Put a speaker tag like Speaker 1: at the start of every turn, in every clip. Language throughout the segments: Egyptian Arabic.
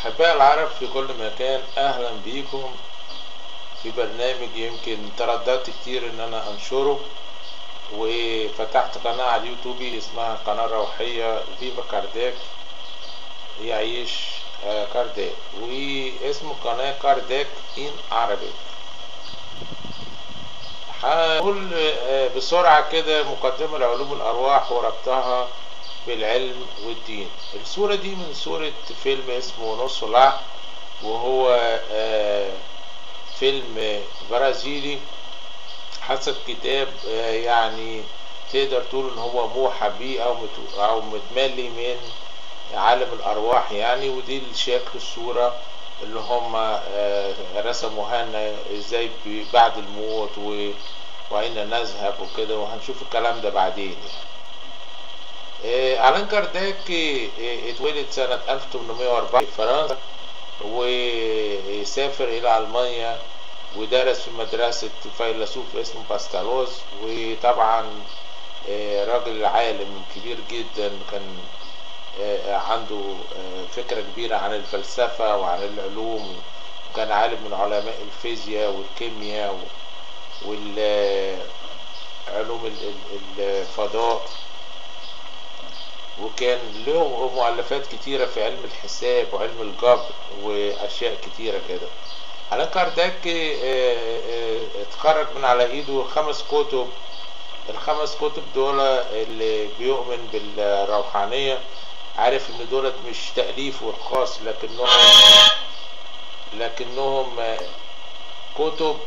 Speaker 1: أحباء العرب في كل مكان أهلا بيكم في برنامج يمكن ترددت كتير إن أنا أنشره وفتحت قناة على اليوتيوب اسمها قناة روحية فيفا كارداك يعيش آه، كارداك واسم القناة كارداك إن عربي هقول آه، بسرعة كده مقدمة لعلوم الأرواح وربطها بالعلم والدين الصورة دي من صورة فيلم اسمه نص لع وهو آه، فيلم برازيلي حسب كتاب آه، يعني تقدر تقول ان هو موحى بيه او مت- او متملي من عالم الارواح يعني ودي الشكل الصورة اللي هم آه، رسموها لنا ازاي ب- بعد الموت و- واين نذهب وكده وهنشوف الكلام ده بعدين يعني آه، ألان كارداك آه، اتولد سنة 1804 في فرنسا وسافر إلى ألمانيا ودرس في مدرسة فيلسوف اسمه باستالوز وطبعا آه، راجل عالم كبير جدا كان آه، عنده آه، فكرة كبيرة عن الفلسفة وعن العلوم وكان عالم من علماء الفيزياء والكيمياء وعلوم الفضاء وكان له مؤلفات كتيرة في علم الحساب وعلم الجبر وأشياء كتيرة كده ألان كارداك آه، آه، اتخرج من على إيده خمس كتب الخمس كتب دول اللي بيؤمن بالروحانية عارف إن دولت مش تأليفه الخاص لكنهم لكنهم آه، كتب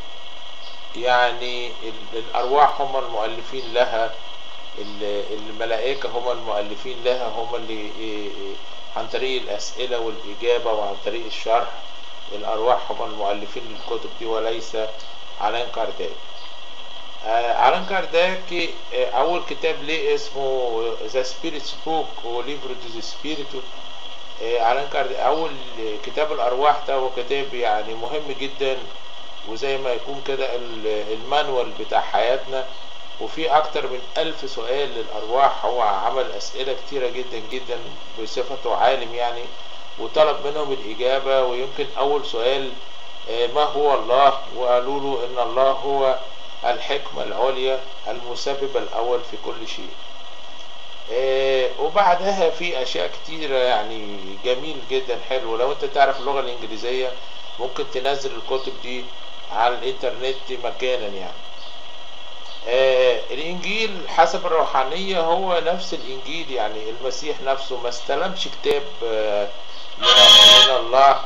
Speaker 1: يعني ال- الأرواح هم المؤلفين لها ال- الملائكة هم المؤلفين لها هم اللي إيه إيه عن طريق الأسئلة والإجابة وعن طريق الشرح الأرواح هم المؤلفين للكتب دي وليس ألان كارداك آه، ألان كارداك آه، أول كتاب ليه اسمه ذا سبيريتس بوك وليفرو دي سبيريتو ألان كارداك أول كتاب الأرواح ده هو كتاب يعني مهم جدا وزي ما يكون كده ال- المانوال بتاع حياتنا وفي أكتر من ألف سؤال للأرواح هو عمل أسئلة كتيرة جدا جدا بصفته عالم يعني وطلب منهم الإجابة ويمكن أول سؤال آه، ما هو الله وقالوا له إن الله هو الحكمة العليا المسبب الأول في كل شيء آه، وبعدها في أشياء كتيرة يعني جميل جدا حلو لو أنت تعرف اللغة الإنجليزية ممكن تنزل الكتب دي على الإنترنت مجانا يعني آه، الإنجيل حسب الروحانية هو نفس الإنجيل يعني المسيح نفسه ما استلمش كتاب آه، من من الله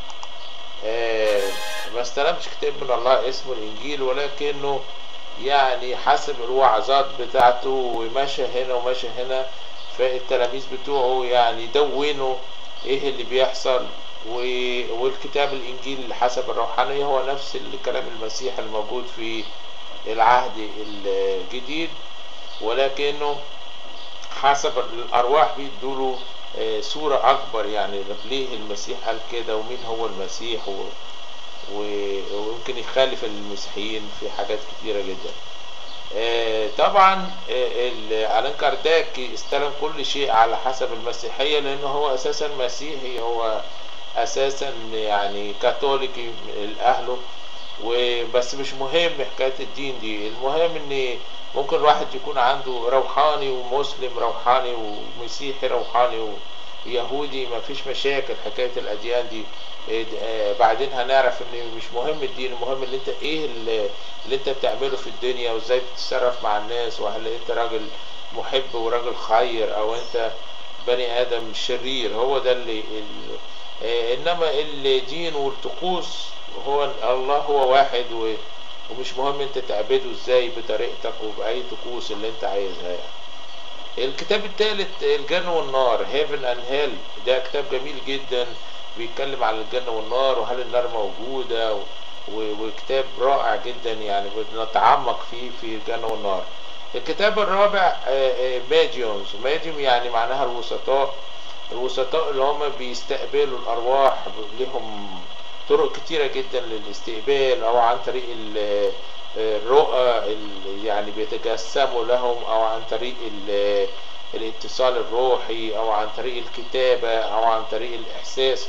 Speaker 1: آه، ما استلمش كتاب من الله اسمه الإنجيل ولكنه يعني حسب الوعظات بتاعته ومشى هنا ومشى هنا فالتلاميذ بتوعه يعني دونوا ايه اللي بيحصل و- والكتاب الإنجيل حسب الروحانية هو نفس الكلام المسيح الموجود في العهد الجديد ولكنه حسب الأرواح بيدوله آه، صورة أكبر يعني ليه المسيح قال كده ومين هو المسيح و... و... ويمكن يخالف المسيحيين في حاجات كتيرة جدا آه، طبعا آه، ال- ألان كارداك استلم كل شيء على حسب المسيحية لأنه هو أساسا مسيحي هو أساسا يعني كاثوليكي من أهله وبس مش مهم حكاية الدين دي المهم ان ممكن الواحد يكون عنده روحاني ومسلم روحاني ومسيحي روحاني ويهودي ما فيش مشاكل حكاية الأديان دي إيه د- آه، بعدين هنعرف ان مش مهم الدين المهم اللي انت ايه اللي, اللي انت بتعمله في الدنيا وازاي بتتصرف مع الناس وهل انت راجل محب وراجل خير او انت بني ادم شرير هو ده اللي, اللي آه، انما الدين والطقوس هو الله هو واحد و... ومش مهم انت تعبده ازاي بطريقتك وبأي طقوس اللي انت عايزها يعني الكتاب الثالث الجنة والنار هيفن اند هيل ده كتاب جميل جدا بيتكلم عن الجنة والنار وهل النار موجودة و... و... وكتاب رائع جدا يعني بنتعمق فيه في الجنة والنار الكتاب الرابع ماجيومز ماجيوم يعني معناها الوسطاء الوسطاء اللي هم بيستقبلوا الأرواح لهم طرق كتيرة جدا للاستقبال أو عن طريق ال- الرؤى ال- يعني بيتجسموا لهم أو عن طريق ال- الاتصال الروحي أو عن طريق الكتابة أو عن طريق الإحساس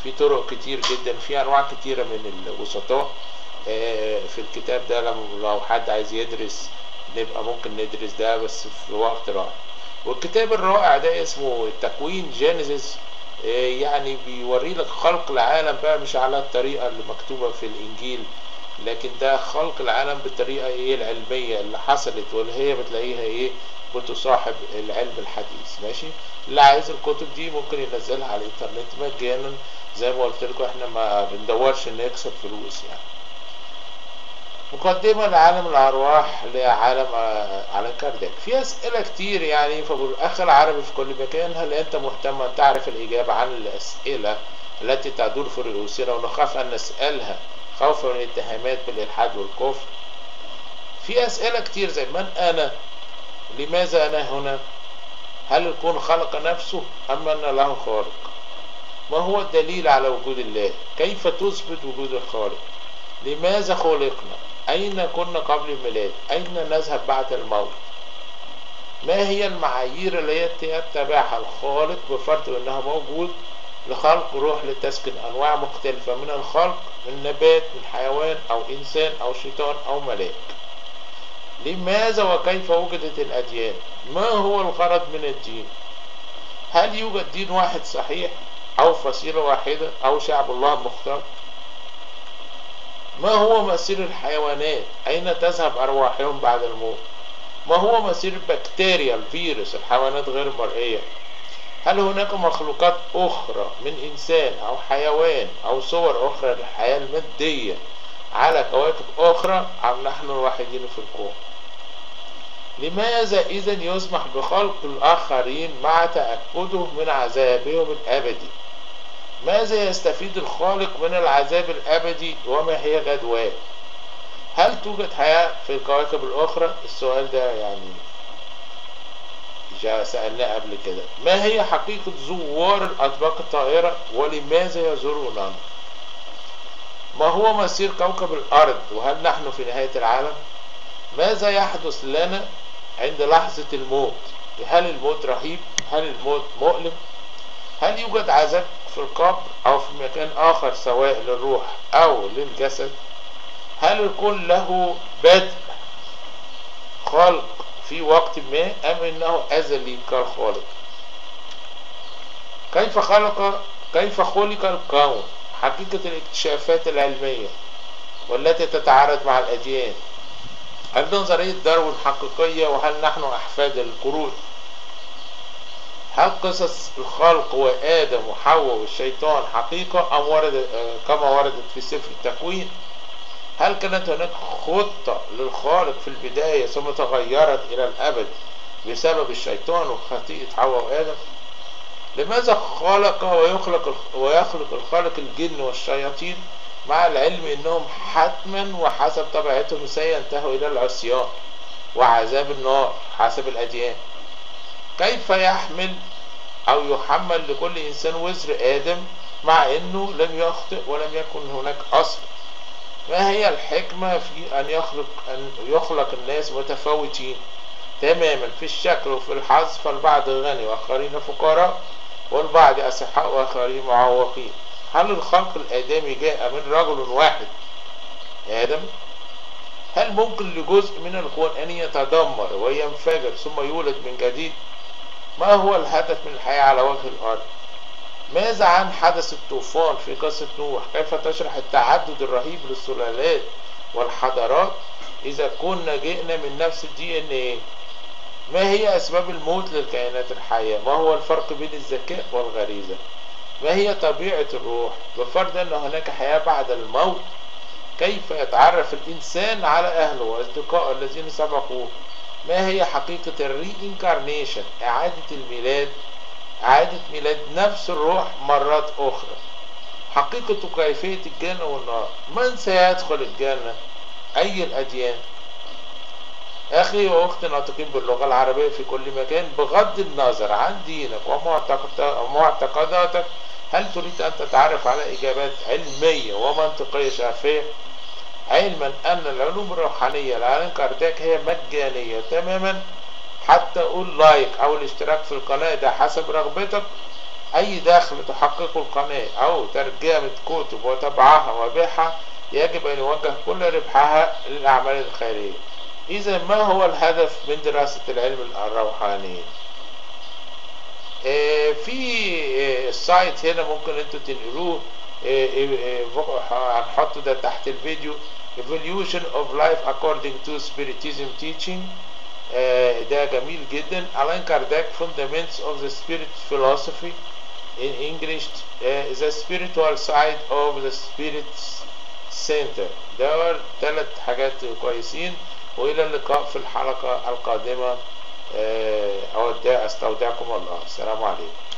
Speaker 1: في طرق كتير جدا في انواع كتيره من الوسطاء آه، في الكتاب ده لو لو حد عايز يدرس نبقى ممكن ندرس ده بس في وقت رائع والكتاب الرائع ده اسمه التكوين جينيسيس يعني بيوري لك خلق العالم بقى مش على الطريقة اللي مكتوبة في الإنجيل لكن ده خلق العالم بالطريقة ايه العلمية اللي حصلت واللي هي بتلاقيها ايه بتصاحب العلم الحديث ماشي اللي عايز الكتب دي ممكن ينزلها على الانترنت مجانا زي ما قلت لكم احنا ما بندورش نكسب فلوس يعني مقدمة لعالم الأرواح لعالم عالم كارداك في أسئلة كتير يعني فبقول أخ العربي في كل مكان هل أنت مهتم أن تعرف الإجابة عن الأسئلة التي تدور في رؤوسنا ونخاف أن نسألها خوفا من الاتهامات بالإلحاد والكفر في أسئلة كتير زي من أنا لماذا أنا هنا هل الكون خلق نفسه أم أن له خالق ما هو الدليل على وجود الله كيف تثبت وجود الخالق لماذا خلقنا أين كنا قبل الميلاد أين نذهب بعد الموت ما هي المعايير التي يتبعها الخالق بفرض أنها موجود لخلق روح لتسكن أنواع مختلفة من الخلق من نبات من حيوان أو إنسان أو شيطان أو ملاك لماذا وكيف وجدت الأديان ما هو الغرض من الدين هل يوجد دين واحد صحيح أو فصيلة واحدة أو شعب الله المختار ما هو مصير الحيوانات أين تذهب أرواحهم بعد الموت ما هو مصير البكتيريا الفيروس الحيوانات غير المرئية هل هناك مخلوقات أخرى من إنسان أو حيوان أو صور أخرى للحياة المادية على كواكب أخرى أم نحن الوحيدين في الكون لماذا إذا يسمح بخلق الآخرين مع تأكده من عذابهم الأبدي ماذا يستفيد الخالق من العذاب الأبدي وما هي غدواه هل توجد حياة في الكواكب الأخرى السؤال ده يعني جاء سألناه قبل كده ما هي حقيقة زوار الأطباق الطائرة ولماذا يزوروننا ما هو مسير كوكب الأرض وهل نحن في نهاية العالم ماذا يحدث لنا عند لحظة الموت هل الموت رهيب هل الموت مؤلم هل يوجد عذاب في القبر أو في مكان آخر سواء للروح أو للجسد هل الكون له بدء خلق في وقت ما أم إنه أزلي كالخالق كيف خلق كيف خلق الكون حقيقة الاكتشافات العلمية والتي تتعارض مع الأديان هل نظرية داروين حقيقية وهل نحن أحفاد القرون هل قصص الخلق وآدم وحواء والشيطان حقيقة أم ورد كما وردت في سفر التكوين هل كانت هناك خطة للخالق في البداية ثم تغيرت إلى الأبد بسبب الشيطان وخطيئة حواء وآدم لماذا خلق ويخلق ويخلق الخالق الجن والشياطين مع العلم انهم حتما وحسب طبيعتهم سينتهوا الى العصيان وعذاب النار حسب الاديان كيف يحمل او يحمل لكل انسان وزر ادم مع انه لم يخطئ ولم يكن هناك اصل ما هي الحكمة في ان يخلق ان يخلق الناس متفاوتين تماما في الشكل وفي الحظ فالبعض غني واخرين فقراء والبعض اصحاء واخرين معوقين هل الخلق الادمي جاء من رجل واحد ادم هل ممكن لجزء من الكون ان يتدمر وينفجر ثم يولد من جديد ما هو الهدف من الحياة على وجه الأرض ماذا عن حدث الطوفان في قصة نوح كيف تشرح التعدد الرهيب للسلالات والحضارات إذا كنا جئنا من نفس الدي ان ايه ما هي أسباب الموت للكائنات الحية ما هو الفرق بين الذكاء والغريزة ما هي طبيعة الروح بفرض أن هناك حياة بعد الموت كيف يتعرف الإنسان على أهله وأصدقائه الذين سبقوه ما هي حقيقة الري انكارنيشن إعادة الميلاد إعادة ميلاد نفس الروح مرات أخرى حقيقة كيفية الجنة والنار من سيدخل الجنة أي الأديان أخي وأختي ناطقين باللغة العربية في كل مكان بغض النظر عن دينك ومعتقداتك هل تريد أن تتعرف على إجابات علمية ومنطقية شافية علما أن العلوم الروحانية لعالم كارداك هي مجانية تماما حتى قول لايك أو الاشتراك في القناة ده حسب رغبتك أي دخل تحققه القناة أو ترجمة كتب وطبعها وبيعها يجب أن يوجه كل ربحها للأعمال الخيرية إذا ما هو الهدف من دراسة العلم الروحاني؟ آه، في آه، السايت هنا ممكن انتوا تنقلوه آه، آه، آه، هنحطه ده تحت الفيديو Evolution of Life According to Spiritism Teaching آه، ده جميل جدا ألان كارداك Fundaments of the Spirit Philosophy in English آه، The Spiritual Side of the Spirit Center ده ثلاث حاجات كويسين وإلى اللقاء في الحلقة القادمة آه، أودع أستودعكم الله السلام عليكم